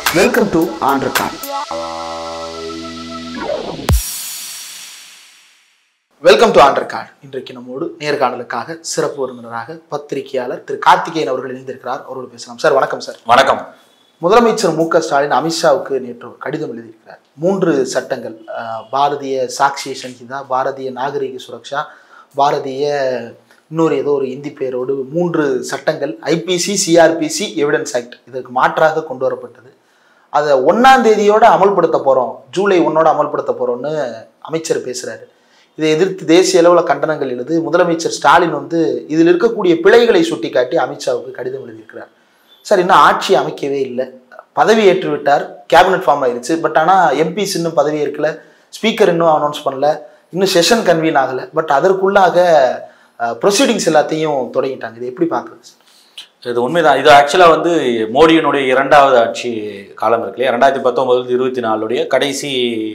Welcome to ஆண்டர்கான் welcome to ஆண்டர்கான் இன்றைக்கு நம்மோடு நேர்காணலுக்காக சிறப்பு விருந்தினராக பத்திரிகையாளர் திரு கார்த்திகேயன் அவர்கள் இணைந்திருக்கிறார் அவரோடு பேசலாம் சார் வணக்கம் சார் வணக்கம் முதலமைச்சர் மு க ஸ்டாலின் அமித்ஷாவுக்கு நேற்று ஒரு கடிதம் எழுதியிருக்கிறார் மூன்று சட்டங்கள் அஹ், பாரதிய சாக்ஷி சங்கீதா பாரதிய நாகரிக சுரக்ஷா பாரதிய இன்னொரு ஏதோ ஒரு இந்தி பெயரோடு மூன்று சட்டங்கள் ஐபிசி சிஆர்பிசி எவிடன்ஸ் ஆக்ட் இதற்கு மாற்றாக கொண்டு வரப்பட்டது அதை ஒன்னாம் தேதியோட அமல்படுத்த போறோம் ஜூலை ஒன்னோட அமல்படுத்த போறோம்னு அமைச்சர் பேசுறாரு இதை எதிர்த்து தேசிய அளவில் கண்டனங்கள் எழுது முதலமைச்சர் ஸ்டாலின் வந்து இதில் இருக்கக்கூடிய பிழைகளை சுட்டிக்காட்டி அமித்ஷாவுக்கு கடிதம் எழுதியிருக்கிறார் சார் இன்னும் ஆட்சி அமைக்கவே இல்லை பதவி ஏற்று விட்டார் கேபினட் ஃபார்ம் ஆயிருச்சு பட் ஆனால் எம்பிஸ் இன்னும் பதவி ஏற்கல ஸ்பீக்கர் இன்னும் அனௌன்ஸ் பண்ணல இன்னும் செஷன் கன்வீன் ஆகலை பட் அதற்குள்ளாக ப்ரொசீடிங்ஸ் எல்லாத்தையும் தொடங்கிட்டாங்க இது எப்படி பார்க்குறது சார் இது உண்மைதான் இது ஆக்சுவலாக வந்து மோடியினுடைய இரண்டாவது ஆட்சி காலம் இருக்கு இல்லையா ரெண்டாயிரத்தி பத்தொன்பது இருபத்தி நாலுடைய கடைசி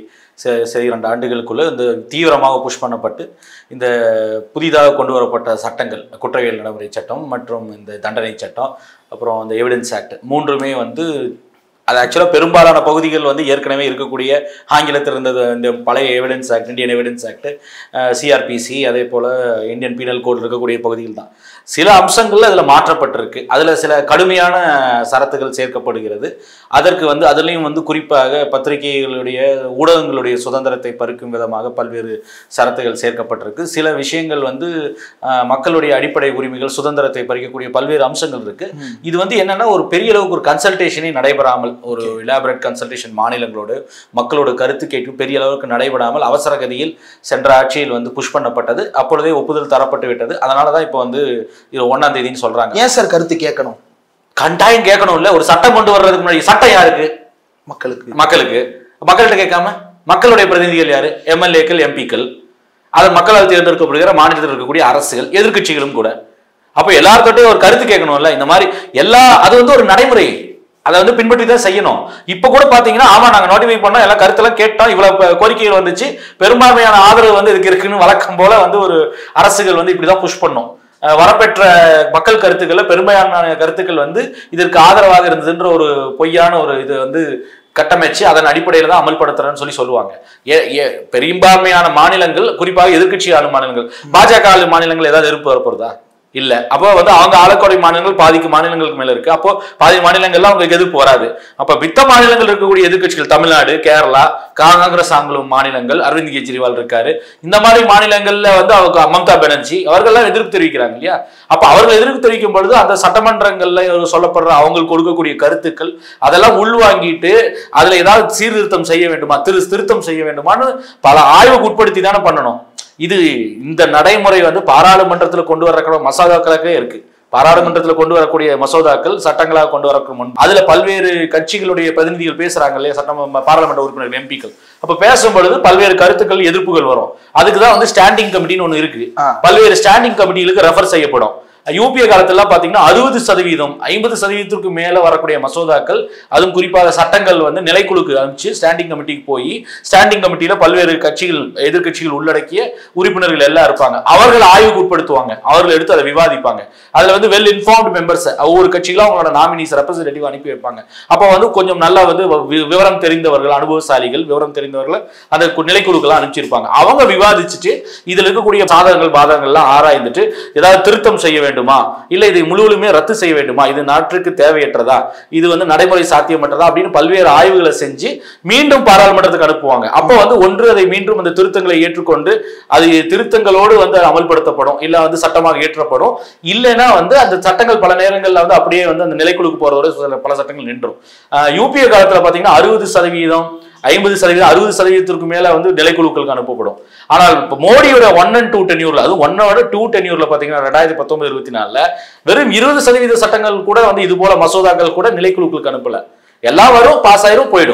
ச- சரி இரண்டு ஆண்டுகளுக்குள்ள இந்த தீவிரமாக புஷ் பண்ணப்பட்டு இந்த புதிதாக கொண்டு வரப்பட்ட சட்டங்கள் குற்றவியல் நடைமுறை சட்டம் மற்றும் இந்த தண்டனை சட்டம் அப்புறம் இந்த எவிடன்ஸ் ஆக்ட் மூன்றுமே வந்து அது ஆக்சுவலாக பெரும்பாலான பகுதிகள் வந்து ஏற்கனவே இருக்கக்கூடிய ஆங்கிலத்தில் இருந்தது இந்த பழைய evidence act Indian evidence act CrPC அதே போல் இந்தியன் பீனல் கோட் இருக்கக்கூடிய பகுதிகள் தான் சில அம்சங்கள் அதில் மாற்றப்பட்டிருக்கு அதில் சில கடுமையான சரத்துகள் சேர்க்கப்படுகிறது அதற்கு வந்து அதுலேயும் வந்து குறிப்பாக பத்திரிகைகளுடைய ஊடகங்களுடைய சுதந்திரத்தை பறிக்கும் விதமாக பல்வேறு சரத்துகள் சேர்க்கப்பட்டிருக்கு சில விஷயங்கள் வந்து அஹ், மக்களுடைய அடிப்படை உரிமைகள் சுதந்திரத்தை பறிக்கக்கூடிய பல்வேறு அம்சங்கள் இருக்கு இது வந்து என்னன்னா ஒரு பெரிய அளவுக்கு ஒரு கன்சல்டேஷனே நடைபெறாமல் ஒரு இலாபரேட் கன்சல்டேஷன் மாநிலங்களோடு மக்களோட கருத்து கேட்கும் பெரிய அளவுக்கு நடைபெறாமல் அவசர கதியில் சென்ற ஆட்சியில் வந்து புஷ் பண்ணப்பட்டது அப்பொழுதே ஒப்புதல் தரப்பட்டு விட்டது அதனால தான் இப்போ வந்து இது ஒன்னாம் தேதின்னு சொல்றாங்க ஏன் சார் கருத்து கேட்கணும் கட்டாயம் கேட்கணும் இல்ல ஒரு சட்டம் கொண்டு வர்றதுக்கு முன்னாடி சட்டம் யாருக்கு மக்களுக்கு மக்களுக்கு மக்கள்கிட்ட கேட்காம மக்களுடைய பிரதிநிதிகள் யாரு எம்எல்ஏக்கள் எம்பிக்கள் அது மக்களால் தேர்ந்தெடுக்கப்படுகிற மாநிலத்தில் இருக்கக்கூடிய அரசுகள் எதிர்க்கட்சிகளும் கூட அப்போ எல்லாருக்கிட்டையும் ஒரு கருத்து கேட்கணும்ல இந்த மாதிரி எல்லா அது வந்து ஒரு நடைமுறை அதை வந்து பின்பற்றி தான் செய்யணும் இப்போ கூட பாத்தீங்கன்னா ஆமா நாங்க நோட்டிஃபை பண்ணோம் எல்லாம் கருத்தெல்லாம் கேட்டோம் இவ்வளவு ப- கோரிக்கைகள் வந்துச்சு பெரும்பான்மையான ஆதரவு வந்து இதுக்கு இருக்குன்னு வழக்கம் போல வந்து ஒரு அரசுகள் வந்து இப்படிதான் புஷ் பண்ணும் அஹ் வரப்பெற்ற மக்கள் கருத்துக்களை பெரும்பாலான கருத்துக்கள் வந்து இதற்கு ஆதரவாக இருந்ததுன்ற ஒரு பொய்யான ஒரு இது வந்து கட்டமைச்சு அதன் அடிப்படையில் தான் அமல்படுத்துறேன்னு சொல்லி சொல்லுவாங்க ஏ ஏ பெரும்பான்மையான மாநிலங்கள் குறிப்பாக எதிர்க்கட்சி ஆளும் மாநிலங்கள் பாஜக ஆளும் மாநிலங்கள் ஏதாவது எதிர்ப்பு வரப்போறதா இல்ல அப்போ வந்து அவங்க ஆளக்கூடிய மாநிலங்கள் பாதிக்கு மாநிலங்களுக்கு மேல இருக்கு அப்போ பாதி மாநிலங்கள்ல அவங்களுக்கு எதிர்ப்பு வராது அப்ப மித்த மாநிலங்கள் இருக்கக்கூடிய எதிர்க்கட்சிகள் தமிழ்நாடு கேரளா காங்கிரஸ் ஆங்களும் மாநிலங்கள் அரவிந்த் கெஜ்ரிவால் இருக்காரு இந்த மாதிரி மாநிலங்கள்ல வந்து அவங்க மம்தா பானர்ஜி அவர்கள்லாம் எதிர்ப்பு தெரிவிக்கிறாங்க இல்லையா அப்ப அவர்கள் எதிர்ப்பு தெரிவிக்கும் பொழுது அந்த சட்டமன்றங்கள்ல சொல்லப்படுற அவங்களுக்கு கொடுக்கக்கூடிய கருத்துக்கள் அதெல்லாம் உள்வாங்கிட்டு அதுல ஏதாவது சீர்திருத்தம் செய்ய வேண்டுமா திரு திருத்தம் செய்ய வேண்டுமான்னு பல ஆய்வுக்கு உட்படுத்தி தானே பண்ணணும் இது இந்த நடைமுறை வந்து பாராளுமன்றத்தில் கொண்டு வரக்கூடிய மசோதாக்களாகவே இருக்கு பாராளுமன்றத்தில் கொண்டு வரக்கூடிய மசோதாக்கள் சட்டங்களாக கொண்டு வரக்கூடிய முன் அதுல பல்வேறு கட்சிகளுடைய பிரதிநிதிகள் பேசுறாங்க இல்லையா சட்ட பாராளுமன்ற உறுப்பினர் எம்பிக்கள் அப்ப பேசும் பொழுது பல்வேறு கருத்துக்கள் எதிர்ப்புகள் வரும் அதுக்கு தான் வந்து ஸ்டாண்டிங் கமிட்டின்னு ஒன்று இருக்கு ஆ. பல்வேறு ஸ்டாண்டிங் கமிட்டிகளுக்கு ரெஃபர் செய்யப்படும் யூபிஏ காலத்துல பாத்தீங்கன்னா அறுபது சதவீதம் ஐம்பது சதவீதத்திற்கு மேல வரக்கூடிய மசோதாக்கள் அதுவும் குறிப்பாக சட்டங்கள் வந்து நிலைக்குழுக்கு அனுப்பிச்சு ஸ்டாண்டிங் கமிட்டிக்கு போய் ஸ்டாண்டிங் கமிட்டியில பல்வேறு கட்சிகள் எதிர்க்கட்சிகள் உள்ளடக்கிய உறுப்பினர்கள் எல்லாம் இருப்பாங்க அவர்கள் ஆய்வுக்கு உட்படுத்துவாங்க அவர்கள் எடுத்து அதை விவாதிப்பாங்க அதுல வந்து வெல் இன்ஃபார்ம்டு மெம்பர்ஸ் ஒவ்வொரு கட்சிகளும் அவங்களோட நாமினிஸ் ரெப்ரஸன்டேட்டிவ் அனுப்பி வைப்பாங்க அப்போ வந்து கொஞ்சம் நல்லா வந்து வி- விவரம் தெரிந்தவர்கள் அனுபவசாலிகள் விவரம் தெரிந்தவர்கள் அந்த கு- நிலைக்குழுக்கெல்லாம் அனுப்பிச்சிருப்பாங்க அவங்க விவாதிச்சுட்டு இதுல இருக்கக்கூடிய சாதகங்கள் பாதகங்கள்லாம் ஆராய்ந்துட்டு ஏதாவது திருத்தம் செய்ய வேண்டுமா இல்ல இதை முழுவதுமே ரத்து செய்ய வேண்டுமா இது நாட்டுக்கு தேவையற்றதா இது வந்து நடைமுறை சாத்தியமற்றதா அப்படின்னு பல்வேறு ஆய்வுகளை செஞ்சு மீண்டும் பாராளுமன்றத்துக்கு அனுப்புவாங்க அப்போ வந்து ஒன்று அதை மீண்டும் அந்த திருத்தங்களை ஏற்றுக்கொண்டு அது திருத்தங்களோடு வந்து அமல்படுத்தப்படும் இல்ல வந்து சட்டமாக ஏற்றப்படும் இல்லைன்னா வந்து அந்த சட்டங்கள் பல நேரங்கள்ல வந்து அப்படியே வந்து அந்த நிலைக்குழுக்கு போறதோட சில பல சட்டங்கள் நின்றும் யூபிஏ காலத்துல பாத்தீங்கன்னா அறுபது சதவீதம் ஐம்பது சதவீதம் அறுபது சதவீதத்திற்கு மேல வந்து நிலைக்குழுக்களுக்கு அனுப்பப்படும் ஆனால் இப்போ மோடியோட ஒன் அண்ட் டூ டென்யூர்ல அதுவும் ஒன்னோட டூ டென்யூர்ல பாத்தீங்கன்னா ரெண்டாயிரத்தி பத்தொன்பது இருபத்தி நாலுல வெறும் இருபது சதவீத சட்டங்கள் கூட வந்து இது போல மசோதாக்கள் கூட நிலைக்குழுக்களுக்கு அனுப்பல எல்லாம் வரும் பாஸ் ஆயிரும் போயிடும்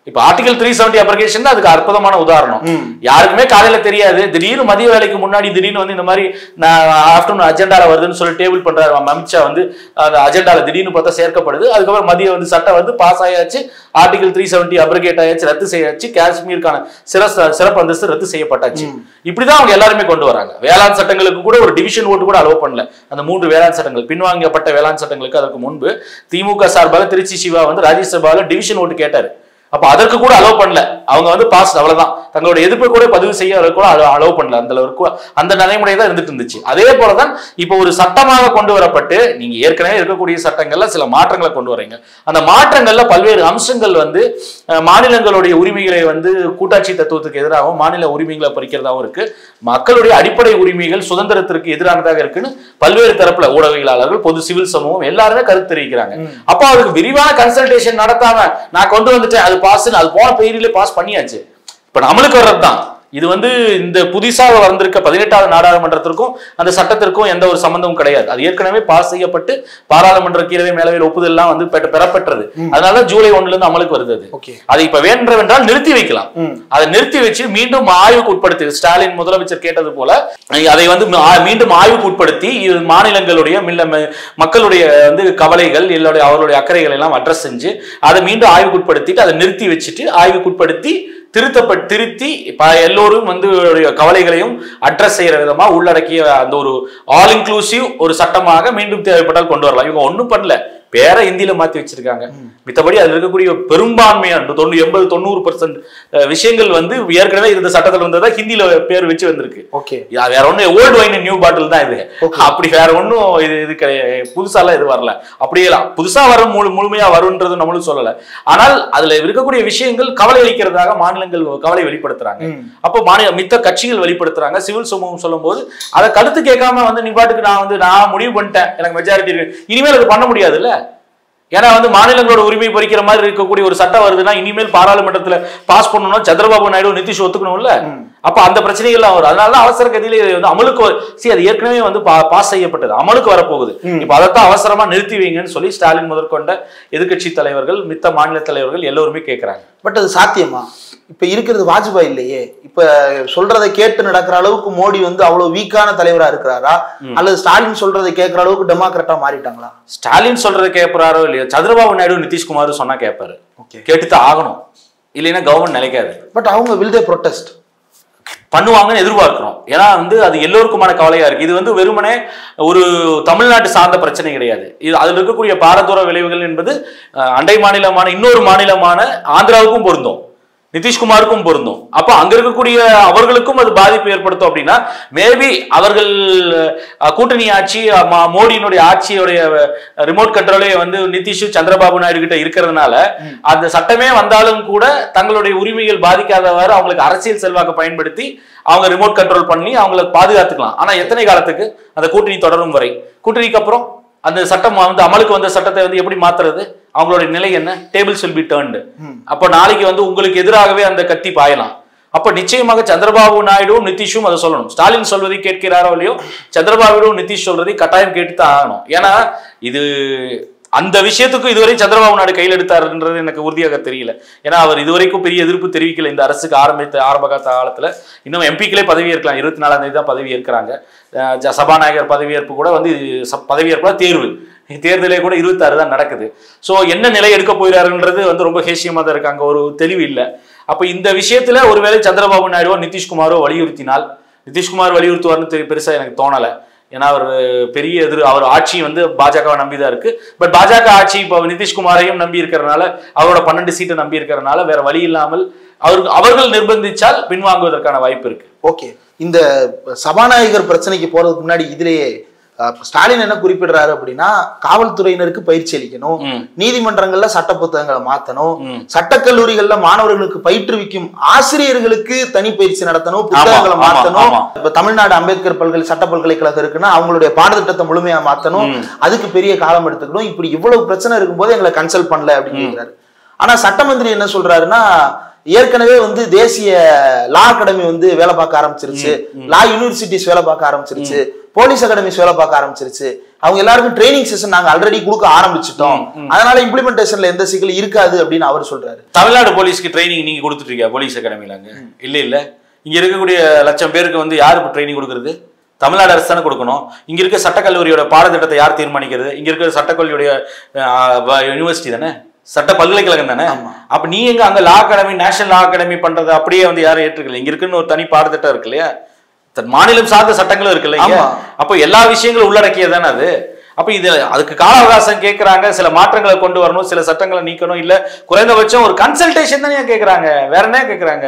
இப்ப ஆர்டிகல் த்ரீ செவன்டி அப்ளிகேஷன் அதுக்கு அற்புதமான உதாரணம் யாருக்குமே காலையில தெரியாது திடீர்னு மதிய வேலைக்கு முன்னாடி திடீர்னு வந்து இந்த மாதிரி நான் ஆஃப்டர்நூன் அஜெண்டால வருதுன்னு சொல்லி டேபிள் பண்றாரு அமித்ஷா வந்து அந்த அஜெண்டால திடீர்னு பார்த்தா சேர்க்கப்படுது அதுக்கப்புறம் மதியம் வந்து சட்டம் வந்து பாஸ் ஆயாச்சு ஆர்டிகல் த்ரீ செவன்டி அப்ரிகேட் ஆயாச்சு ரத்து செய்யாச்சு காஷ்மீருக்கான சிறப்பு சிறப்பு அந்தஸ்து ரத்து செய்யப்பட்டாச்சு இப்படிதான் அவங்க எல்லாருமே கொண்டு வராங்க வேளாண் சட்டங்களுக்கு கூட ஒரு டிவிஷன் ஓட்டு கூட அலோவ் பண்ணல அந்த மூன்று வேளாண் சட்டங்கள் பின்வாங்கப்பட்ட வேளாண் சட்டங்களுக்கு அதற்கு முன்பு திமுக சார்பாக திருச்சி சிவா வந்து ராஜ்யசபாவில் டிவிஷன் ஓட்டு கேட்டாரு அப்ப அதற்கு கூட அலோவ் பண்ணல அவங்க வந்து பாஸ் அவ்வளவுதான் தங்களோட எதிர்ப்பை கூட பதிவு செய்ய அளவுக்கு கூட அலோவ் பண்ணல அந்த அளவுக்கு அந்த நடைமுறை தான் இருந்துட்டு இருந்துச்சு அதே போலதான் இப்போ ஒரு சட்டமாக கொண்டு வரப்பட்டு நீங்க ஏற்கனவே இருக்கக்கூடிய சட்டங்கள்ல சில மாற்றங்களை கொண்டு வரீங்க அந்த மாற்றங்கள்ல பல்வேறு அம்சங்கள் வந்து அஹ், மாநிலங்களுடைய உரிமைகளை வந்து கூட்டாட்சி தத்துவத்துக்கு எதிராகவும் மாநில உரிமைகளை பறிக்கிறதாகவும் இருக்கு மக்களுடைய அடிப்படை உரிமைகள் சுதந்திரத்திற்கு எதிரானதாக இருக்குன்னு பல்வேறு தரப்புல ஊடகவியலாளர்கள் பொது சிவில் சமூகம் எல்லாருமே கருத்து தெரிவிக்கிறாங்க அப்போ அதுக்கு விரிவான கன்சல்டேஷன் நடத்தாம நான் கொண்டு வந்துட்டேன் அது பாஸ் அது போன பெயரிலே பாஸ் பண்ணியாச்சு இப்ப நம்மளுக்கு வர்றதுதான் இது வந்து இந்த புதிசாக வந்திருக்க பதினெட்டாவது நாடாளுமன்றத்திற்கும் அந்த சட்டத்திற்கும் எந்த ஒரு சம்பந்தமும் கிடையாது அது ஏற்கனவே பாஸ் செய்யப்பட்டு பாராளுமன்ற கீழவை மேலவையில் ஒப்புதல் எல்லாம் வந்து பெற- பெறப்பட்டது அதனால ஜூலை ஒண்ணுல இருந்து அமலுக்கு வருது அது ஓகே அதை இப்ப வேண்டவென்றால் நிறுத்தி வைக்கலாம் அதை நிறுத்தி வச்சு மீண்டும் ஆய்வுக்கு உட்படுத்தி ஸ்டாலின் முதலமைச்சர் கேட்டது போல அதை வந்து ஆ- மீண்டும் ஆய்வுக்கு உட்படுத்தி இது மாநிலங்களுடைய மில்ல- ம- மக்களுடைய வந்து கவலைகள் இல்லோடைய அவர்களுடைய அக்கறைகள் எல்லாம் அட்ரஸ் செஞ்சு அதை மீண்டும் ஆய்வுக்கு உட்படுத்திட்டு அதை நிறுத்தி வச்சுட்டு ஆய்வுக்கு உட்படுத்தி திருத்தப்பட்டு திருத்தி இப்ப எல்லோரும் வந்து அவருடைய கவலைகளையும் அட்ரஸ் செய்யற விதமா உள்ளடக்கிய அந்த ஒரு ஆல் இன்க்ளூசிவ் ஒரு சட்டமாக மீண்டும் தேவைப்பட்டால் கொண்டு வரலாம் இவங்க ஒண்ணும் பண்ணல பேரை ஹிந்தியில மாத்தி வச்சிருக்காங்க மித்தபடி அதுல இருக்கக்கூடிய பெரும்பான்மையான தொண்ணூறு எண்பது தொண்ணூறு பர்சன்ட் விஷயங்கள் வந்து ஏற்கனவே இருந்த சட்டத்துல வந்ததா ஹிந்தியில பேர் வச்சு வந்திருக்கு ஓகே யா- வேற ஒண்ணு ஓல்டு வைன் நியூ பாட்டில் தான் இது அப்படி வேற ஒண்ணும் இது இது கிடையாது புதுசாலாம் இது வரல அப்படியே இல்ல. புதுசா வர முழு முழுமையா வரும்ன்றது நம்மளும் சொல்லல ஆனால் அதுல இருக்கக்கூடிய விஷயங்கள் கவலை அளிக்கிறதாக மாநிலங்கள் கவலை வெளிப்படுத்துறாங்க அப்போ மாநில மித்த கட்சிகள் வெளிப்படுத்துறாங்க சிவில் சமூகம் சொல்லும்போது அதை கருத்து கேட்காம வந்து நீ பாட்டுக்கு நான் வந்து நான் முடிவு பண்ணிட்டேன் எனக்கு மெஜாரிட்டி இருக்கு இனிமேல் அது பண்ண முடியாதுல்ல ஏன்னா வந்து மாநிலங்களோட உரிமை பறிக்கிற மாதிரி இருக்கக்கூடிய ஒரு சட்டம் வருதுன்னா இனிமேல் பாராளுமன்றத்துல பாஸ் பண்ணணும்னா சந்திரபாபு நாயுடு நிதிஷ் ஒத்துக்கணும்ல அப்ப அந்த பிரச்சனைகள்லாம் வரும் அதனால தான் அவசர கதியில இது வந்து அமலுக்கு வ- see அது ஏற்கனவே வந்து பா- பாஸ் செய்யப்பட்டது அமலுக்கு வரப்போகுது இப்ப அதைத்தான் அவசரமா நிறுத்தி வைங்கன்னு சொல்லி ஸ்டாலின் முதற்கொண்ட எதிர்க்கட்சி தலைவர்கள் மித்த மாநில தலைவர்கள் எல்லோருமே கேட்கறாங்க பட் அது சாத்தியமா இப்ப இருக்கிறது வாஜ்பாய் இல்லையே இப்ப சொல்றதை கேட்டு நடக்கிற அளவுக்கு மோடி வந்து அவ்வளவு வீக்கான தலைவரா இருக்கிறாரா அல்லது ஸ்டாலின் சொல்றதை கேட்கிற அளவுக்கு டெமோக்ராட்டா மாறிட்டாங்களா ஸ்டாலின் சொல்றதை கேட்பறாரோ இல்லையோ சந்திரபாபு நாயுடு நிதிஷ்குமார் சொன்னா கேட்பாரு ஓகே கேட்டுத்தான் ஆகணும் இல்லைன்னா கவர்மெண்ட் நிலைக்காது பட் அவங்க வில் தே ப்ரொட்டஸ்ட் பண்ணுவாங்கன்னு எதிர்பார்க்கிறோம் ஏன்னா வந்து அது எல்லோருக்குமான கவலையா இருக்கு இது வந்து வெறுமனே ஒரு தமிழ்நாட்டு சார்ந்த பிரச்சனை கிடையாது இது அதில் இருக்கக்கூடிய பாரதூர விளைவுகள் என்பது அஹ், அண்டை மாநிலமான இன்னொரு மாநிலமான ஆந்திராவுக்கும் பொருந்தும் நிதிஷ்குமாருக்கும் பொருந்தும் அப்போ அங்க இருக்கக்கூடிய அவர்களுக்கும் அது பாதிப்பு ஏற்படுத்தும் அப்படின்னா மேபி அவர்கள் அஹ், கூட்டணி ஆட்சி அஹ், மா- மோடியினுடைய ஆட்சியுடைய ரிமோட் கண்ட்ரோலே வந்து நிதிஷ் சந்திரபாபு நாயுடு கிட்ட இருக்கிறதுனால அந்த சட்டமே வந்தாலும் கூட தங்களுடைய உரிமைகள் பாதிக்காதவாறு அவங்களுக்கு அரசியல் செல்வாக்கை பயன்படுத்தி அவங்க ரிமோட் கண்ட்ரோல் பண்ணி அவங்களை பாதுகாத்துக்கலாம் ஆனா எத்தனை காலத்துக்கு அந்த கூட்டணி தொடரும் வரை கூட்டணிக்கு அப்புறம் அந்த சட்டம் வந்து அமலுக்கு வந்த சட்டத்தை வந்து எப்படி மாத்துறது அவங்களுடைய நிலை என்ன டேபிள்ஸ் வில் பி டேர்ன்டு அப்போ நாளைக்கு வந்து உங்களுக்கு எதிராகவே அந்த கத்தி பாயலாம் அப்ப நிச்சயமாக சந்திரபாபு நாயுடும் நிதிஷும் அதை சொல்லணும் ஸ்டாலின் சொல்வதை கேட்கிறாரோ இல்லையோ சந்திரபாபுடும் நிதிஷ் சொல்றதை கட்டாயம் கேட்டு தான் ஆகணும் ஏன்னா இது அந்த விஷயத்துக்கும் இதுவரை சந்திரபாபு நாயுடு கையில் எடுத்தாருன்றது எனக்கு உறுதியாக தெரியல ஏன்னா அவர் இதுவரைக்கும் பெரிய எதிர்ப்பு தெரிவிக்கல இந்த அரசுக்கு ஆரம்பித்த ஆரம்ப கால காலத்துல இன்னும் எம்பிக்களே பதவி ஏற்கலாம் இருபத்தி நாலாம் தேதி தான் பதவி ஏற்கிறாங்க அஹ் ஜ- சபாநாயகர் பதவியேற்பு கூட வந்து ச- பதவியேற்பு தான் தேர்வு தேர்தலே கூட இருபத்தாறு தான் நடக்குது ஸோ என்ன நிலை எடுக்க போகிறாருன்றது வந்து ரொம்ப ஹேசியமாக தான் இருக்கு அங்க ஒரு தெளிவு இல்லை அப்ப இந்த விஷயத்துல ஒருவேளை சந்திரபாபு நாயுடுவோ நிதிஷ்குமாரோ வலியுறுத்தினால் நிதிஷ்குமார் வலியுறுத்துவார்னு தெரி- பெருசா எனக்கு தோணலை ஏன்னா அவர் பெரிய எதிர் அவர் ஆட்சி வந்து பாஜகவை நம்பி தான் இருக்கு பட் பாஜக ஆட்சி இப்போ நிதிஷ்குமாரையும் நம்பி இருக்கிறனால அவரோட பன்னெண்டு சீட்டை நம்பி இருக்கிறனால வேற வழி இல்லாமல் அவருக்கு அவர்கள் நிர்பந்திச்சால் பின்வாங்குவதற்கான வாய்ப்பு இருக்கு ஓகே இந்த சபாநாயகர் பிரச்சனைக்கு போறதுக்கு முன்னாடி இதுலயே அஹ், ஸ்டாலின் என்ன குறிப்பிடுறாரு அப்படின்னா காவல்துறையினருக்கு பயிற்சி அளிக்கணும் ம். நீதிமன்றங்கள்ல சட்ட புத்தகங்களை மாத்தணும் ம். சட்டக்கல்லூரிகள்ல மாணவர்களுக்கு பயிற்றுவிக்கும் ஆசிரியர்களுக்கு தனி பயிற்சி நடத்தணும் புத்தகங்களை ஆமா, மாத்தணும் ஆமா. இப்ப தமிழ்நாடு அம்பேத்கர் பல்கலை சட்ட பல்கலைக்கழகம் இருக்குன்னா அவங்களுடைய பாடத்திட்டத்தை முழுமையா மாத்தணும் அதுக்கு பெரிய காலம் எடுத்துக்கணும் இப்படி இவ்வளவு பிரச்சனை இருக்கும்போது எங்களை கன்சல்ட் பண்ணல அப்படின்னு கேக்குறாரு ஆனா சட்டமந்திரி என்ன சொல்றாருன்னா ஏற்கனவே வந்து தேசிய லா அகாடமி வந்து வேலை பார்க்க ஆரம்பிச்சிருச்சு லா யூனிவர்சிட்டிஸ் வேலை பார்க்க ஆரம்பிச்சிருச்சு போலீஸ் அகாடமிஸ் வேலை பார்க்க ஆரம்பிச்சிருச்சு அவங்க எல்லாருக்கும் ட்ரைனிங் செஷன் நாங்க ஆல்ரெடி கொடுக்க ஆரம்பிச்சிட்டோம் அதனால இம்ப்ளிமெண்டேஷன்ல எந்த சிக்கல் இருக்காது அப்படின்னு அவர் சொல்றாரு தமிழ்நாடு போலீஸ்க்கு ட்ரைனிங் நீங்க கொடுத்துட்டு இருக்கீங்க போலீஸ் அகாடமில அங்க இல்ல இல்ல இங்க இருக்கக்கூடிய லட்சம் பேருக்கு வந்து யாரு ட்ரைனிங் கொடுக்குறது தமிழ்நாடு அரசு தானே கொடுக்கணும் இங்க இருக்க சட்டக்கல்லூரியோட பாடத்திட்டத்தை யார் தீர்மானிக்கிறது இங்க இருக்கிற சட்டக்கல்லூரியோட யூனிவர்சிட்டி தானே சட்ட பல்கலைக்கழகம் தானே அப்ப நீ எங்க அங்க law academy national law academy பண்றது அப்படியே வந்து யாரும் ஏற்றுக்கல இங்க இருக்குன்னு ஒரு தனி பாடத்திட்டம் இருக்கு இல்லையா தன் மாநிலம் சார்ந்த சட்டங்களும் இருக்குல்ல இங்க ஆமா. அப்போ எல்லா விஷயங்களும் உள்ளடக்கியது தானே அது அப்ப இது அதுக்கு கால அவகாசம் கேட்கறாங்க சில மாற்றங்களை கொண்டு வரணும் சில சட்டங்களை நீக்கணும் இல்ல குறைந்தபட்சம் ஒரு கன்சல்டேஷன் தானே கேட்கறாங்க வேற என்ன கேட்கறாங்க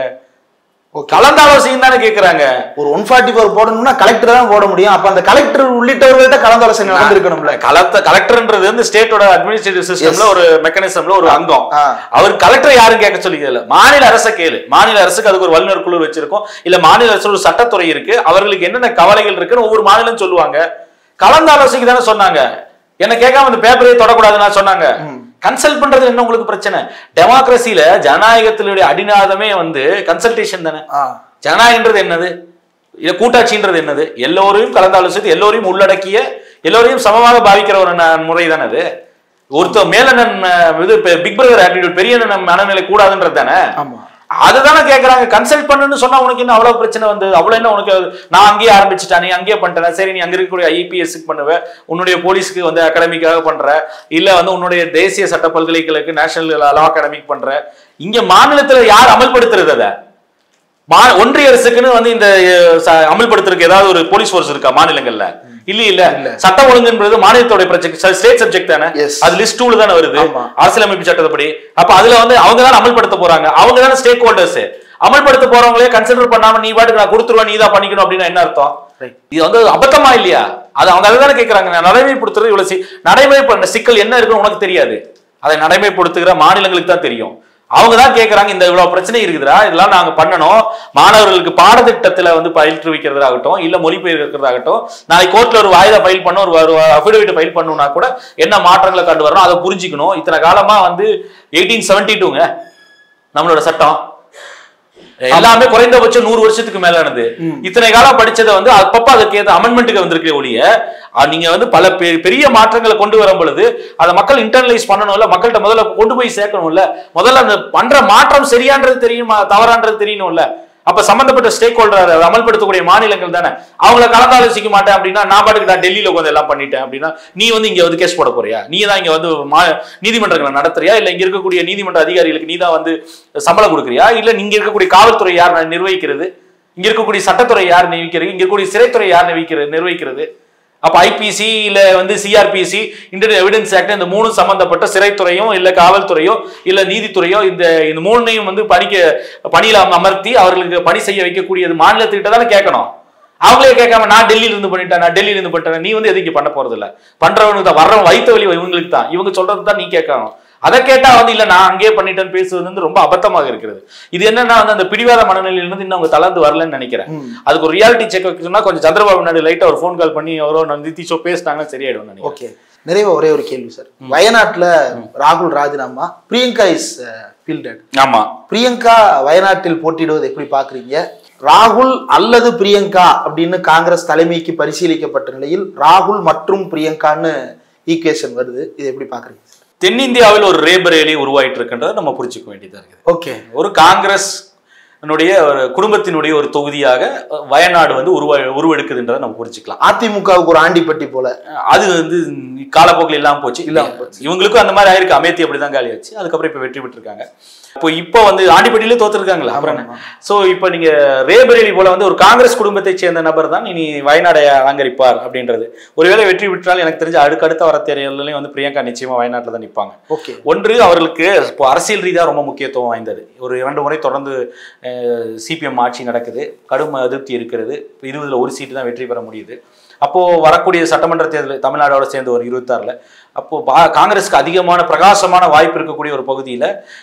கலந்து ஆலோசனை தானே கேட்கறாங்க ஒரு ஒன் ஃபார்ட்டி ஃபோர் போடணும்னா கலெக்டர் தான் போட முடியும் அப்ப அந்த கலெக்டர் உள்ளிட்டவர்கள்ட்ட கலந்தாலோசனை நடந்திருக்கணும்ல கலத்த கலெக்டர்ன்றது வந்து ஸ்டேட்டோட அட்மினிஸ்ட்ரேட்டிவ் சிஸ்டம்ல ஒரு மெக்கானிசம்ல ஒரு அங்கம் ஆ. அவர் கலெக்டர் யாரும் கேட்க சொல்லிக்கல மாநில அரசை கேளு மாநில அரசுக்கு அதுக்கு ஒரு வல்லுநர் குழு வச்சிருக்கோம் இல்ல மாநில அரசு ஒரு சட்டத்துறை இருக்கு அவர்களுக்கு என்னென்ன கவலைகள் இருக்குன்னு ஒவ்வொரு மாநிலம் சொல்லுவாங்க கலந்து ஆலோசனைக்கு தானே சொன்னாங்க என்ன கேட்காம இந்த பேப்பரே தொடக்கூடாதுன்னு சொன்னாங்க கன்சல்ட் பண்றது என்ன உங்களுக்கு பிரச்சனை டெமோக்ரஸில ஜனநாயகத்தினுடைய அடிநாதமே வந்து கன்சல்டேஷன் தானே ஆ. ஜனநாயகன்றது என்னது இல்ல கூட்டாட்சின்றது என்னது எல்லோரையும் கலந்தாலோசித்து எல்லோரையும் உள்ளடக்கிய எல்லோரையும் சமமாக பாவிக்கிற ஒரு ந- முறை தானே அது ஒருத்தர் மேலண்ணன் அஹ், இது பிக் பிரதர் ஆட்டிடியூட் பெரிய அண்ணன் மனநிலை கூடாதுன்றது தானே ஆமா அதுதானே கேக்குறாங்க கன்சல்ட் பண்ணுன்னு சொன்னா உனக்கு என்ன அவ்வளவு பிரச்சனை வந்து அவ்வளவு என்ன உனக்கு நான் அங்கேயே ஆரம்பிச்சுட்டேன் நீ அங்கேயே பண்ணிட்டேன் சரி நீ அங்க இருக்கக்கூடிய ஐபிஎஸ்க்கு பண்ணுவ உன்னுடைய போலீஸ்க்கு வந்து அகாடமிக்காக பண்ற இல்ல வந்து உன்னுடைய தேசிய சட்ட பல்கலைக்கழக நேஷனல் லா அகாடமிக் பண்ற இங்க மாநிலத்துல யார் அமல்படுத்துறது அதை மா- ஒன்றிய அரசுக்குன்னு வந்து இந்த அஹ், ச- அமல்படுத்துறதுக்கு ஏதாவது ஒரு போலீஸ் ஃபோர்ஸ் இருக்கா மாநிலங்கள்ல இல்ல இல்ல சட்டம் ஒழுங்குன்றது மாநிலத்தோட பிரச்சனை ஸ்டேட் சப்ஜெக்ட் தானே Yes. அது லிஸ்ட் டூல தானே வருது ஆமா. அரசியலமைப்பு சட்டப்படி அப்ப அதுல வந்து அவங்க தான் அமல்படுத்த போறாங்க அவங்க தானே ஸ்டேக் ஹோல்டர்ஸ் அமல்படுத்த போறவங்களே கன்சிடர் பண்ணாம நீ பாட்டுக்கு நான் கொடுத்துருவேன் நீ தான் பண்ணிக்கணும் அப்படின்னு என்ன அர்த்தம் Right. இது வந்து அபத்தமா இல்லையா அது அவங்க அதை தானே கேட்கறாங்க நான் நடைமுறைப்படுத்துறது இவ்வளவு சி- நடைமுறைப்படுத்த சிக்கல் என்ன இருக்குன்னு உனக்கு தெரியாது அதை நடைமுறைப்படுத்துகிற மாநிலங்களுக்கு தான் தெரியும் அவங்க தான் கேட்கறாங்க இந்த இவ்வளவு பிரச்சனை இருக்குதுடா இதெல்லாம் நாங்க பண்ணணும் மாணவர்களுக்கு பாடத்திட்டத்துல வந்து பயிற்றுவிக்கிறதாகட்டும் இல்ல மொழிபெயர்க்கிறதாகட்டும் நாளைக்கு கோர்ட்ல ஒரு வாய்தா ஃபைல் பண்ண ஒரு அஃபிடவிட் ஃபைல் பண்ணணும்னா கூட என்ன மாற்றங்களை கண்டு வரணும் அதை புரிஞ்சுக்கணும் இத்தனை காலமா வந்து எயிட்டீன் செவன்டி டூங்க நம்மளோட சட்டம் எல்லாமே குறைந்தபட்சம் நூறு வருஷத்துக்கு மேலானது இத்தனை காலம் படிச்சதை வந்து அப்பப்ப அதுக்கு ஏற்ற அமெண்ட்மெண்ட்டுக்கு வந்திருக்க ஒழிய அஹ் நீங்க வந்து பல பெ- பெரிய மாற்றங்களை கொண்டு வரும் பொழுது அதை மக்கள் இன்டர்னலைஸ் பண்ணணும்ல மக்கள்கிட்ட முதல்ல கொண்டு போய் சேர்க்கணும்ல முதல்ல அந்த பண்ற மாற்றம் சரியான்றது தெரியுமா தவறான்றது தெரியணும்ல அப்ப சம்பந்தப்பட்ட ஸ்டேக் ஹோல்டர் அதை அமல்படுத்தக்கூடிய மாநிலங்கள் தானே அவங்கள கலந்தாலோசிக்க மாட்டேன் அப்படின்னா நான் பாட்டுக்கு நான் டெல்லியில உட்காந்து எல்லாம் பண்ணிட்டேன் அப்படின்னா நீ வந்து இங்க வந்து கேஸ் போட போறியா நீ தான் இங்க வந்து மா- நீதிமன்றங்களை நடத்துறியா இல்ல இங்க இருக்கக்கூடிய நீதிமன்ற அதிகாரிகளுக்கு நீ தான் வந்து சம்பளம் கொடுக்குறியா இல்ல நீங்க இருக்கக்கூடிய காவல்துறை யார் நிர்வகிக்கிறது இங்க இருக்கக்கூடிய சட்டத்துறை யார் நிர்வகிக்கிறது இங்க இருக்கக்கூடிய சிறைத்துறை யார் நிர்வகிக்கிறது நிர்வகிக்கிறது அப்ப ஐபிசி இல்ல வந்து சிஆர்பிசி இந்தியன் எவிடன்ஸ் ஆக்ட் இந்த மூணு சம்பந்தப்பட்ட சிறைத்துறையும் இல்ல காவல்துறையோ இல்ல நீதித்துறையோ இந்த இந்த மூணையும் வந்து பணிக்க பணியில அம- அமர்த்தி அவர்களுக்கு பணி செய்ய வைக்கக்கூடியது மாநிலத்துக்கிட்ட தானே கேட்கணும் அவங்களே கேட்காம நான் டெல்லியில இருந்து பண்ணிட்டேன் நான் டெல்லியில இருந்து பண்ணிட்டேன் நீ வந்து எதுக்கு பண்ண போறது இல்ல பண்றவனுக்கு தான் வர்றவன் வைத்த வழி இவங்களுக்கு தான் இவங்க சொல்றது தான் நீ கேட்கணும் அதை கேட்டா வந்து இல்ல நான் அங்கேயே பண்ணிட்டேன்னு பேசுவது வந்து ரொம்ப அபத்தமாக இருக்கிறது இது என்னன்னா வந்து அந்த பிடிவாத மனநிலையிலிருந்து இன்னும் அவங்க தளர்ந்து வரலன்னு நினைக்கிறேன் அதுக்கு ஒரு ரியாலிட்டி செக் வைக்கணும்னா கொஞ்சம் சந்திரபாபு நாயுடு லைட்டா ஒரு ஃபோன் கால் பண்ணி அவரோ நான் நிதிஷோ பேசினாங்கன்னா சரியாயிடும் நினைக்கிறேன் ஓகே நிறைவா ஒரே ஒரு கேள்வி சார் வயநாட்டுல ராகுல் ராஜினாமா பிரியங்கா இஸ் ஃபீல்டட் ஆமா பிரியங்கா வயநாட்டில் போட்டியிடுவது எப்படி பாக்குறீங்க ராகுல் அல்லது பிரியங்கா அப்படின்னு காங்கிரஸ் தலைமைக்கு பரிசீலிக்கப்பட்ட நிலையில் ராகுல் மற்றும் பிரியங்கான்னு ஈக்குவேஷன் வருது இது எப்படி பாக்குறீங்க தென்னிந்தியாவில் ஒரு ரேபரேலி உருவாயிட்டு இருக்கின்றதை நம்ம புரிஞ்சுக்க வேண்டியதா இருக்குது ஓகே ஒரு காங்கிரஸ் னுடைய ஒரு குடும்பத்தினுடைய ஒரு தொகுதியாக வயநாடு வந்து உருவா உருவெடுக்குதுன்றதை நம்ம புரிஞ்சுக்கலாம் அதிமுகவுக்கு ஒரு ஆண்டிப்பட்டி போல அது வந்து காலப்போக்கில் இல்லாம போச்சு இல்லாம போச்சு. இவங்களுக்கும் அந்த மாதிரி ஆயிருக்கு அமேத்தி அப்படிதான் காலி ஆச்சு அதுக்கப்புறம் இப்ப வெற்றி பெற்றிருக்காங்க இப்போ இப்போ வந்து ஆண்டிப்பட்டியிலே தோத்துருக்காங்களா அப்புறம் என்ன சோ இப்போ நீங்க ரேபரேலி போல வந்து ஒரு காங்கிரஸ் குடும்பத்தை சேர்ந்த நபர் தான் இனி வயநாடை அலங்கரிப்பார் அப்படின்றது ஒருவேளை வெற்றி பெற்றால் எனக்கு தெரிஞ்ச அடுக்கடுத்த வர தேர்தலையும் வந்து பிரியங்கா நிச்சயமா வயநாட்டில் தான் நிற்பாங்க ஓகே ஒன்று அவர்களுக்கு இப்போ அரசியல் ரீதியாக ரொம்ப முக்கியத்துவம் வாய்ந்தது ஒரு இரண்டு முறை தொடர்ந்து சிபிஎம் ஆட்சி நடக்குது கடும் அதிருப்தி இருக்கிறது இருபதுல ஒரு சீட்டு தான் வெற்றி பெற முடியுது அப்போ வரக்கூடிய சட்டமன்ற தேர்தல் தமிழ்நாடோட சேர்ந்து ஒரு இருபத்தாறுல அப்போ பா- காங்கிரஸுக்கு அதிகமான பிரகாசமான வாய்ப்பு இருக்கக்கூடிய ஒரு பகுதியில்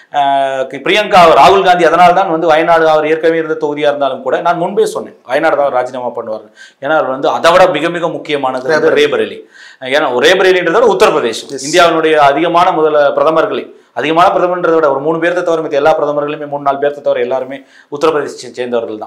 பிரியங்கா ராகுல் காந்தி அதனால தான் வந்து வயநாடு அவர் ஏற்கனவே இருந்த தொகுதியாக இருந்தாலும் கூட நான் முன்பே சொன்னேன் வயநாடு தான் அவர் ராஜினாமா பண்ணுவார் ஏன்னா அவர் வந்து அதை விட மிக மிக முக்கியமானது வந்து ரேபரேலி ஏன்னா ரேபரேலின்றத விட உத்தரப்பிரதேசம் இந்தியாவினுடைய அதிகமான முதல்ல பிரதமர்களே அதிகமான பிரதமர்ன்றதை விட ஒரு மூணு பேர்த்த தவிர மத்த எல்லா பிரதமர்களுமே மூணு நாலு பேர்த்த தவிர எல்லாருமே உத்தரப்பிரதேசத்தை சேர்ந்தவர்கள் தான்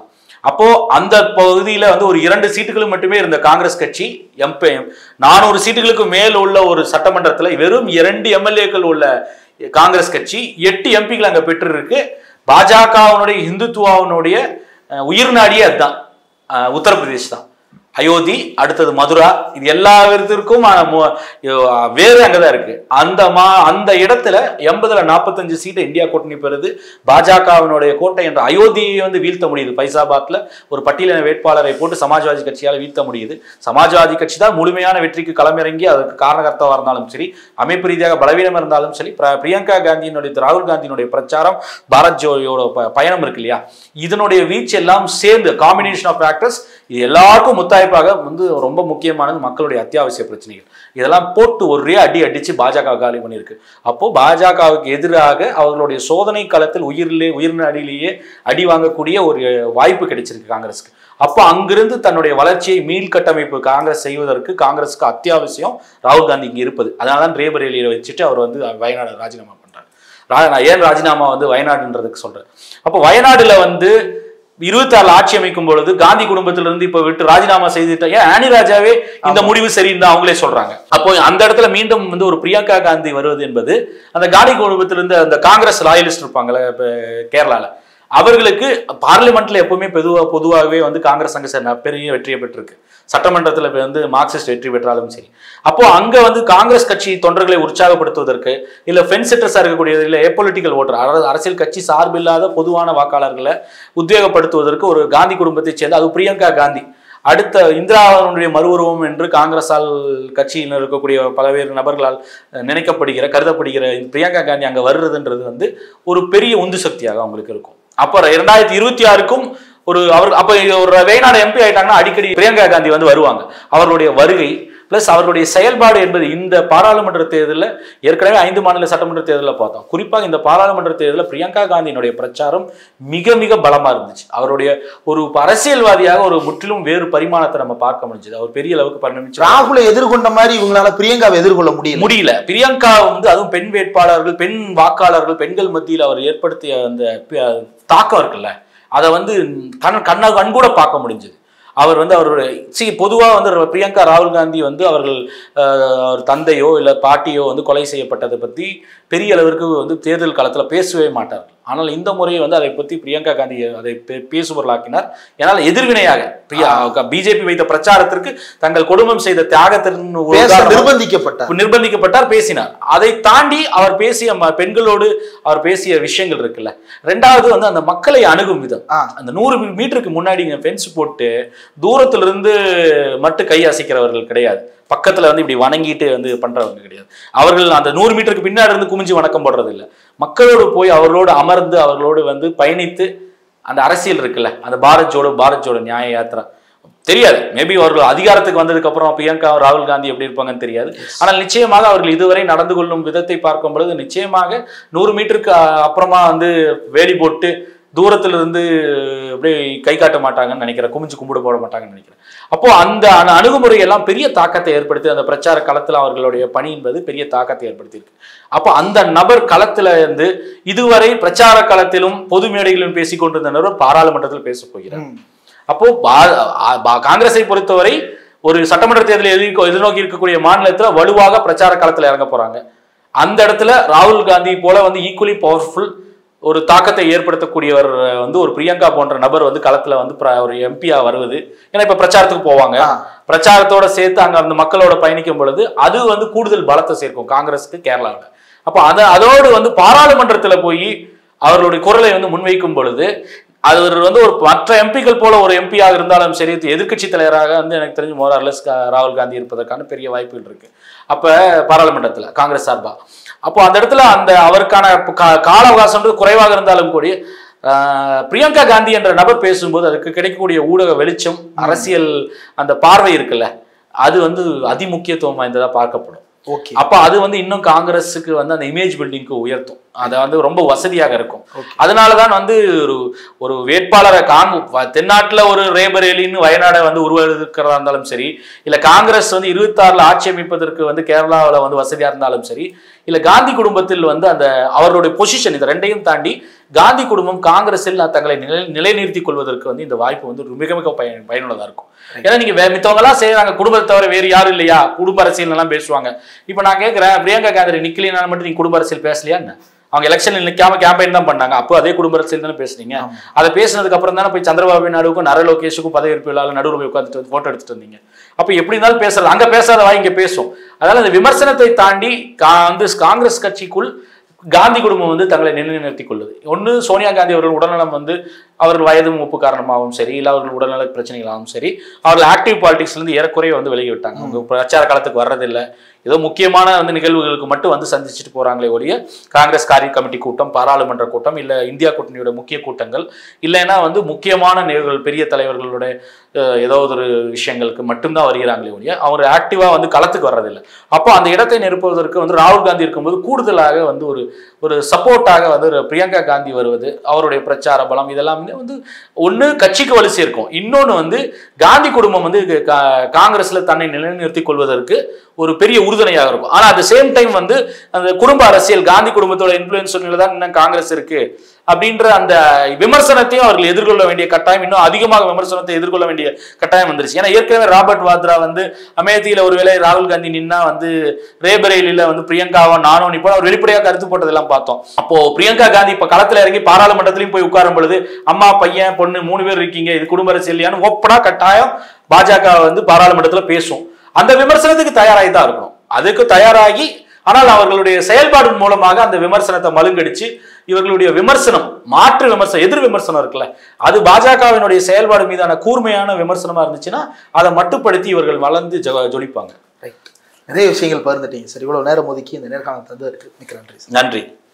அப்போ அந்த பகுதியில வந்து ஒரு இரண்டு சீட்டுகளும் மட்டுமே இருந்த காங்கிரஸ் கட்சி எம்பி நானூறு சீட்டுகளுக்கு மேல் உள்ள ஒரு சட்டமன்றத்துல வெறும் இரண்டு எம்எல்ஏக்கள் உள்ள காங்கிரஸ் கட்சி எட்டு எம்பிகள் அங்க பெற்றிருக்கு பாஜகவினுடைய இந்துத்துவாவினுடைய அஹ், உயிர் நாடியே அதுதான் அஹ், உத்தரப்பிரதேஷ் தான் அயோத்தி அடுத்தது மதுரா இது எல்லா விதத்திற்கும் அஹ், மு- அஹ், வேறு அங்கதான் இருக்கு அந்த மா அந்த இடத்துல எண்பதுல நாற்பத்தஞ்சு சீட்டை இந்தியா கூட்டணி பெறுது பாஜகவினுடைய கோட்டை என்ற அயோத்தியை வந்து வீழ்த்த முடியுது பைசாபாத்ல ஒரு பட்டியலின வேட்பாளரை போட்டு சமாஜ்வாதி கட்சியால வீழ்த்த முடியுது சமாஜ்வாதி கட்சி தான் முழுமையான வெற்றிக்கு களமிறங்கி அதுக்கு காரணகர்த்தாவா இருந்தாலும் சரி அமைப்பு ரீதியாக பலவீனம் இருந்தாலும் சரி பிர- பிரியங்கா காந்தியினுடைய ராகுல் காந்தியினுடைய பிரச்சாரம் பாரத் ஜோயோட ப- பயணம் இருக்கு இல்லையா இதனுடைய வீச்சு எல்லாம் சேர்ந்து காம்பினேஷன் ஆஃப் ஃபேக்டர்ஸ் இது எல்லாருக்கும் முத்தாய்ப்பாக வந்து ரொம்ப முக்கியமானது மக்களுடைய அத்தியாவசிய பிரச்சனைகள் இதெல்லாம் போட்டு ஒரே அடி அடிச்சு பாஜக காலி பண்ணியிருக்கு அப்போ பாஜகவுக்கு எதிராக அவர்களுடைய சோதனை களத்தில் உயிரிலே உயிர் அடியிலேயே அடி வாங்கக்கூடிய ஒரு வாய்ப்பு கிடைச்சிருக்கு காங்கிரஸ்க்கு அப்போ அங்கிருந்து தன்னுடைய வளர்ச்சியை மீள்கட்டமைப்பு காங்கிரஸ் செய்வதற்கு காங்கிரஸுக்கு அத்தியாவசியம் ராகுல் காந்தி இங்கே இருப்பது அதனால தான் ரேபரேலியை வச்சுட்டு அவர் வந்து வயநாடு ராஜினாமா பண்றாரு ரா- நான் ஏன் ராஜினாமா வந்து வயநாடுன்றதுக்கு சொல்றேன் அப்போ வயநாடுல வந்து இருபத்தாறு ஆட்சி அமைக்கும் பொழுது காந்தி குடும்பத்திலிருந்து இப்ப விட்டு ராஜினாமா செய்துட்ட ஏன் ஆனி ராஜாவே இந்த முடிவு சரின்னு தான் அவங்களே சொல்றாங்க அப்போ அந்த இடத்துல மீண்டும் வந்து ஒரு பிரியங்கா காந்தி வருவது என்பது அந்த காந்தி குடும்பத்திலிருந்து அந்த காங்கிரஸ் ராயலிஸ்ட் இருப்பாங்கல்ல இப்ப கேரளால அவர்களுக்கு பார்லிமெண்ட்ல எப்பவுமே பொதுவா பொதுவாகவே வந்து காங்கிரஸ் அங்க ச- பெரிய வெற்றியை பெற்றிருக்கு சட்டமன்றத்துல வந்து மார்க்சிஸ்ட் வெற்றி பெற்றாலும் சரி அப்போ அங்க வந்து காங்கிரஸ் கட்சி தொண்டர்களை உற்சாகப்படுத்துவதற்கு இல்ல ஃபென்ஸ் செட்டர்ஸா இருக்கக்கூடிய இல்ல ஏபொலிட்டிக்கல் ஓட்டர் அரசியல் கட்சி சார்பில்லாத பொதுவான வாக்காளர்களை உத்வேகப்படுத்துவதற்கு ஒரு காந்தி குடும்பத்தைச் சேர்ந்த அது பிரியங்கா காந்தி அடுத்த இந்திராவுடைய மறுஉருவம் என்று காங்கிரஸால் கட்சியில் இருக்கக்கூடிய பல்வேறு நபர்களால் அஹ், நினைக்கப்படுகிற கருதப்படுகிற இந்த பிரியங்கா காந்தி அங்க வருதுன்றது வந்து ஒரு பெரிய உந்து சக்தியாக அவங்களுக்கு இருக்கும் அப்போ இரண்டாயிரத்தி இருபத்தி ஆறுக்கும் ஒரு அவர் அப்ப ஒரு வேணாடு எம்பி ஆயிட்டாங்கன்னா அடிக்கடி பிரியங்கா காந்தி வந்து வருவாங்க அவர்களுடைய வருகை பிளஸ் அவர்களுடைய செயல்பாடு என்பது இந்த பாராளுமன்ற தேர்தலில் ஏற்கனவே ஐந்து மாநில சட்டமன்ற தேர்தலில் பார்த்தோம் குறிப்பாக இந்த பாராளுமன்ற தேர்தலில் பிரியங்கா காந்தியினுடைய பிரச்சாரம் மிக மிக பலமா இருந்துச்சு அவருடைய ஒரு அரசியல்வாதியாக ஒரு முற்றிலும் வேறு பரிமாணத்தை நம்ம பார்க்க முடிஞ்சது அவர் பெரிய அளவுக்கு பரிணமிச்சு ராகுலை எதிர்கொண்ட மாதிரி இவங்களால பிரியங்காவை எதிர்கொள்ள முடியல முடியல பிரியங்கா வந்து அதுவும் பெண் வேட்பாளர்கள் பெண் வாக்காளர்கள் பெண்கள் மத்தியில் அவர் ஏற்படுத்திய அந்த பி- தாக்கம் இருக்குல்ல அதை வந்து கண் கண்ணா கண்கூட பார்க்க முடிஞ்சது அவர் வந்து அவருடைய சி பொதுவாக வந்து பிரியங்கா ராகுல் காந்தி வந்து அவர்கள் அஹ், அவர் தந்தையோ இல்லை பாட்டியோ வந்து கொலை செய்யப்பட்டதை பற்றி பெரிய அளவிற்கு வந்து தேர்தல் காலத்தில் பேசவே மாட்டார்கள் ஆனால் இந்த முறை வந்து அதை பற்றி பிரியங்கா காந்தி அதை பே- பேசுபொருளாக்கினார் ஏன்னால் எதிர்வினையாக பிரியா பிஜேபி வைத்த பிரச்சாரத்திற்கு தங்கள் குடும்பம் செய்த தியாகத்தின் ஒரு பேச உதாரணமாக நிர்பந்திக்கப்பட்டார் நிர்பந்திக்கப்பட்டார் பேசினார் அதை தாண்டி அவர் பேசிய ம- பெண்களோடு அவர் பேசிய விஷயங்கள் இருக்குல்ல ரெண்டாவது வந்து அந்த மக்களை அணுகும் விதம் ஆ. அந்த நூறு மீட்டருக்கு முன்னாடி ஃபென்ஸ் போட்டு தூரத்துல இருந்து மட்டும் கை அசைக்கிறவர்கள் கிடையாது பக்கத்துல வந்து இப்படி வணங்கிட்டு வந்து பண்றவங்க கிடையாது அவர்கள் அந்த நூறு மீட்டருக்கு பின்னாடி இருந்து குமிஞ்சு வணக்கம் போடுறது இல்ல மக்களோடு போய் அவர்களோடு அமர்ந்து அவர்களோடு வந்து பயணித்து அந்த அரசியல் இருக்குல்ல அந்த பாரத் ஜோடோ பாரத் ஜோடோ நியாய யாத்திரா தெரியாது மேபி அவர்கள் அதிகாரத்துக்கு வந்ததுக்கு அப்புறம் பிரியங்கா ராகுல் காந்தி எப்படி இருப்பாங்கன்னு தெரியாது ஆனால் நிச்சயமாக அவர்கள் இதுவரை நடந்து கொள்ளும் விதத்தை பார்க்கும் பொழுது நிச்சயமாக நூறு மீட்டருக்கு அ- அப்புறமா வந்து வேலி போட்டு தூரத்துல இருந்து அப்படியே கை காட்ட மாட்டாங்கன்னு நினைக்கிறேன் குமிஞ்சு கும்பிடு போட மாட்டாங்கன்னு நினைக்கிறேன் அப்போ அந்த அந்த அணுகுமுறை எல்லாம் பெரிய தாக்கத்தை ஏற்படுத்தி அந்த பிரச்சார களத்துல அவர்களுடைய பணி என்பது பெரிய தாக்கத்தை ஏற்படுத்தியிருக்கு அப்போ அந்த நபர் களத்துல இருந்து இதுவரை பிரச்சார களத்திலும் பொது மேடைகளிலும் பேசிக் கொண்டிருந்த நபர் பாராளுமன்றத்தில் பேசப் போகிறார் ம். அப்போ பா- ஆ- பா- காங்கிரஸை பொறுத்தவரை ஒரு சட்டமன்ற தேர்தலை எதிர்க்க எதிர்நோக்கி இருக்கக்கூடிய மாநிலத்துல வலுவாக பிரச்சார களத்துல இறங்க போறாங்க அந்த இடத்துல ராகுல் காந்தி போல வந்து ஈக்குவலி பவர்ஃபுல் ஒரு தாக்கத்தை ஏற்படுத்தக்கூடியவர் வந்து ஒரு பிரியங்கா போன்ற நபர் வந்து களத்துல வந்து பிர- ஒரு எம்பியா வருவது ஏன்னா இப்ப பிரச்சாரத்துக்கு போவாங்க ஆ. பிரச்சாரத்தோட சேர்த்து அங்க அந்த மக்களோட பயணிக்கும் பொழுது அது வந்து கூடுதல் பலத்தை சேர்க்கும் காங்கிரஸுக்கு கேரளாவில் அப்போ அத அதோடு வந்து பாராளுமன்றத்துல போய் அவர்களுடைய குரலை வந்து முன்வைக்கும் பொழுது அது ஒரு வந்து ஒரு மற்ற எம்பிக்கள் போல ஒரு எம்பியாக இருந்தாலும் சரி எதிர்க்கட்சி தலைவராக வந்து எனக்கு தெரிஞ்சு மோரார்லஸ் ராகுல் காந்தி இருப்பதற்கான பெரிய வாய்ப்புகள் இருக்கு அப்ப பாராளுமன்றத்துல காங்கிரஸ் சார்பா அப்போ அந்த இடத்துல அந்த அவருக்கான கா- கால அவகாசம்ன்றது குறைவாக இருந்தாலும் கூட ஆஹ், பிரியங்கா காந்தி என்ற நபர் பேசும்போது அதுக்கு கிடைக்கக்கூடிய ஊடக வெளிச்சம் அரசியல் அந்த பார்வை இருக்குல்ல அது வந்து அதிமுக்கியத்துவம் வாய்ந்ததா பார்க்கப்படும் ஓகே அப்ப அது வந்து இன்னும் காங்கிரஸுக்கு வந்து அந்த இமேஜ் பில்டிங்க்கு உயர்த்தும் அதை வந்து ரொம்ப வசதியாக இருக்கும் Okay. அதனாலதான் வந்து ஒரு ஒரு வேட்பாளரை காங்கு வ- தென்னாட்டுல ஒரு ரேபரேலின்னு வயநாடை வந்து உருவாக்கிறதா இருந்தாலும் சரி இல்ல காங்கிரஸ் வந்து இருபத்தாறுல ஆட்சி அமைப்பதற்கு வந்து கேரளாவில் வந்து வசதியா இருந்தாலும் சரி இல்ல காந்தி குடும்பத்தில் வந்து அந்த அவர்களுடைய பொசிஷன் இந்த ரெண்டையும் தாண்டி காந்தி குடும்பம் காங்கிரஸில் தங்களை நிலை நிலைநிறுத்திக் கொள்வதற்கு வந்து இந்த வாய்ப்பு வந்து மிக மிக பயன் பயனுள்ளதா இருக்கும் ஏன்னா நீங்க வே- மித்தவங்க எல்லாம் செய்யறாங்க குடும்பத்தை தவிர வேறு யாரும் இல்லையா குடும்ப அரசியல் எல்லாம் பேசுவாங்க இப்போ நான் கேட்கிறேன் பிரியங்கா காந்தி நிக்கலினால மட்டும் நீங்க குடும்ப அரசியல் பேசலையா என்ன அவங்க எலெக்ஷன்ல நிக்காம கேம்பெயின் தான் பண்ணாங்க அப்போ அதே குடும்ப அரசியல் தானே பேசுனீங்க அதை பேசினதுக்கு அப்புறம் தானே போய் சந்திரபாபு நாயுடுக்கும் நர லோகேஷுக்கும் பதவியேற்பு விழாவில் நடுவில் போய் உட்காந்துட்டு போட்டோ எடுத்துட்டு வந்தீங்க அப்போ எப்படி இருந்தாலும் பேசுறது அங்க பேசாத வாய் இங்க பேசும் அதனால இந்த விமர்சனத்தை தாண்டி கா- வந்து காங்கிரஸ் கட்சிக்குள் காந்தி குடும்பம் வந்து தங்களை நிலைநிறுத்திக் கொள்ளுது ஒன்று சோனியா காந்தி அவர்கள் உடல்நலம் வந்து அவர்கள் வயது மூப்பு காரணமாகவும் சரி இல்லை அவர்கள் உடல்நல பிரச்சனைகளாகவும் சரி அவர்கள் ஆக்டிவ் பாலிடிக்ஸ்ல இருந்து ஏறக்குறைய வந்து விலகி விட்டாங்க அவங்க பிரச்சார காலத்துக்கு வர்றதில்லை ஏதோ முக்கியமான வந்து நிகழ்வுகளுக்கு மட்டும் வந்து சந்திச்சுட்டு போறாங்களே ஒழிய காங்கிரஸ் காரிய கமிட்டி கூட்டம் பாராளுமன்ற கூட்டம் இல்ல இந்தியா கூட்டணியோட முக்கிய கூட்டங்கள் இல்லைன்னா வந்து முக்கியமான நிகழ்வுகள் பெரிய தலைவர்களோட அஹ், ஏதோ ஒரு விஷயங்களுக்கு மட்டும்தான் வருகிறாங்களே ஒழிய அவர் ஆக்டிவா வந்து களத்துக்கு வர்றதில்லை அப்போ அந்த இடத்தை நிரப்புவதற்கு வந்து ராகுல் காந்தி இருக்கும்போது கூடுதலாக வந்து ஒரு ஒரு சப்போர்ட்டாக வந்து ஒரு பிரியங்கா காந்தி வருவது அவருடைய பிரச்சார பலம் இதெல்லாமே வந்து ஒன்று கட்சிக்கு வலு சேர்க்கும் இன்னொன்று வந்து காந்தி குடும்பம் வந்து கா- காங்கிரஸ்ல தன்னை நிலைநிறுத்திக் கொள்வதற்கு ஒரு பெரிய உறுதுணையாக இருக்கும் ஆனா அட் சேம் டைம் வந்து அந்த குடும்ப அரசியல் காந்தி குடும்பத்தோட இன்ஃபுளுன்ஸ் தான் இன்னும் காங்கிரஸ் இருக்கு அப்படின்ற அந்த விமர்சனத்தையும் அவர்கள் எதிர்கொள்ள வேண்டிய கட்டாயம் இன்னும் அதிகமாக விமர்சனத்தை எதிர்கொள்ள வேண்டிய கட்டாயம் வந்துருச்சு ஏன்னா ஏற்கனவே ராபர்ட் வாத்ரா வந்து அமேதியில ஒருவேளை ராகுல் காந்தி நின்னா வந்து ரேபரேலில வந்து பிரியங்காவா நானும் நிப்போம் அவர் வெளிப்படையாக கருத்து போட்டதெல்லாம் பார்த்தோம் அப்போ பிரியங்கா காந்தி இப்ப களத்துல இறங்கி பாராளுமன்றத்திலையும் போய் உட்காரும் பொழுது அம்மா பையன் பொண்ணு மூணு பேர் இருக்கீங்க இது குடும்ப அரசியல்லையான்னு ஓப்பனா கட்டாயம் பாஜக வந்து பாராளுமன்றத்துல பேசும் அந்த விமர்சனத்துக்கு தயாராகி தான் இருக்கணும் அதுக்கு தயாராகி ஆனால் அவர்களுடைய செயல்பாடு மூலமாக அந்த விமர்சனத்தை மழுங்கடிச்சு இவர்களுடைய விமர்சனம் மாற்று விமர்சனம் எதிர் விமர்சனம் இருக்குல்ல அது பாஜகவினுடைய செயல்பாடு மீதான கூர்மையான விமர்சனமா இருந்துச்சுன்னா அதை மட்டுப்படுத்தி இவர்கள் வளர்ந்து ஜொ- ஜொலிப்பாங்க ரைட் நிறைய விஷயங்கள் பகிர்ந்துட்டீங்க சார் இவ்வளவு நேரம் ஒதுக்கி இந்த நேர்காணல் தந்ததற்கு மிக்க நன்றி சார் நன்றி